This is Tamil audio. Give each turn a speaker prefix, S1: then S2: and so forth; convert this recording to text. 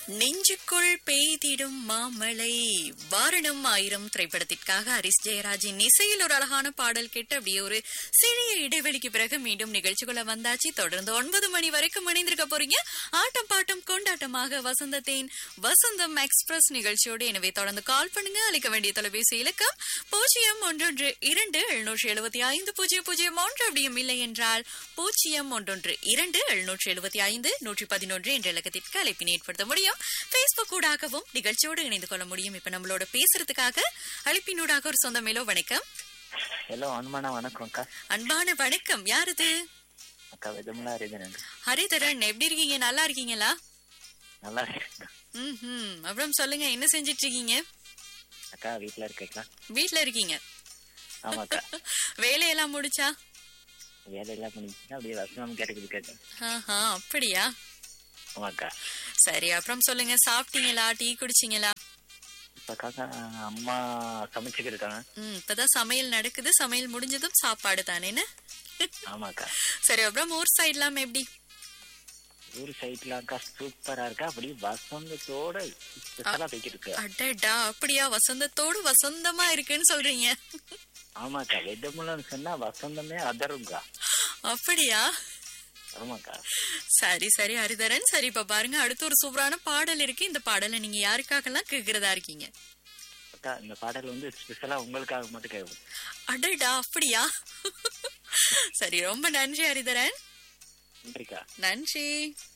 S1: நெஞ்சுக்குள் பெய்திடும் மாமலை வாரணம் ஆயிரம் திரைப்படத்திற்காக ஹரிஸ் ஜெயராஜின் இசையில் ஒரு அழகான பாடல் கேட்டு அப்படியே ஒரு சிறிய இடைவெளிக்கு பிறகு மீண்டும் நிகழ்ச்சிக்குள்ள வந்தாச்சு தொடர்ந்து ஒன்பது மணி வரைக்கும் இணைந்திருக்க போறீங்க ஆட்டம் பாட்டம் கொண்டாட்டமாக வசந்தத்தின் வசந்தம் எக்ஸ்பிரஸ் நிகழ்ச்சியோடு எனவே தொடர்ந்து கால் பண்ணுங்க அளிக்க வேண்டிய தொலைபேசி இலக்கம் பூஜ்ஜியம் ஒன்றொன்று இரண்டு எழுநூற்றி எழுபத்தி ஐந்து பூஜ்ஜியம் பூஜ்ஜியம் ஒன்று அப்படியும் இல்லை என்றால் பூஜ்ஜியம் ஒன்றொன்று இரண்டு எழுநூற்றி எழுபத்தி ஐந்து நூற்றி பதினொன்று என்ற இலக்கத்திற்கு அழைப்பினை ஏற்படுத்த முடியும் பேஸ்புக் ஊடாகவும் நிகழ்ச்சியோடு இணைந்து கொள்ள முடியும் இப்ப நம்மளோட பேசுறதுக்காக அழைப்பினூடாக ஒரு சொந்த மேலோ வணக்கம்
S2: ஹலோ அன்பான வணக்கம் அக்கா
S1: அன்பான வணக்கம் யார் இது
S2: அக்கா விதமுலா ரீதன்
S1: ஹரிதரன் எப்படி இருக்கீங்க நல்லா இருக்கீங்களா
S2: நல்லா இருக்கேன்
S1: ம் அப்புறம் சொல்லுங்க என்ன செஞ்சிட்டு இருக்கீங்க
S2: அக்கா வீட்டுல இருக்கேக்கா
S1: வீட்ல இருக்கீங்க
S2: ஆமாக்கா
S1: வேலையெல்லாம் முடிச்சா
S2: வேலையெல்லாம் முடிச்சுன்னா அப்படியே வசனம் கேட்டுக்கிட்டு கேட்க
S1: ஆஹா அப்படியா
S2: ஆமாக்கா
S1: சரி அப்புறம் சொல்லுங்க சாப்பிட்டீங்களா டீ குடிச்சீங்களா
S2: இப்ப காக்கா அம்மா சமைச்சுக்கிட்டு இருக்காங்க
S1: ம் இப்பதான் சமையல் நடக்குது சமையல் முடிஞ்சதும் சாப்பாடு தானேன்னு
S2: ஆமாக்கா
S1: சரி அப்புறம் ஊர் சைட்லாம் எப்படி
S2: ஊர் சைட்ல அக்கா சூப்பரா இருக்கா அப்படியே வசந்தத்தோட ஸ்பெஷலா போய்கிட்டு இருக்கு
S1: அடடா அப்படியா வசந்தத்தோடு வசந்தமா இருக்குன்னு சொல்றீங்க
S2: ஆமாக்கா விதமுலன்னு சொன்னா வசந்தமே அதருங்கா
S1: அப்படியா
S2: ஆமாக்கா
S1: சரி சரி ஹரிதரன் சரி இப்ப பாருங்க அடுத்து ஒரு சூப்பரான பாடல் இருக்கு இந்த பாடலை நீங்க யாருக்காகலாம் கேக்குறதா இருக்கீங்க
S2: அக்கா இந்த பாடல் வந்து ஸ்பெஷலா உங்களுக்காக மட்டும் கேட்கும்
S1: அடடா அப்படியா சரி ரொம்ப நன்றி ஹரிதரன்
S2: நன்றிக்கா
S1: நன்றி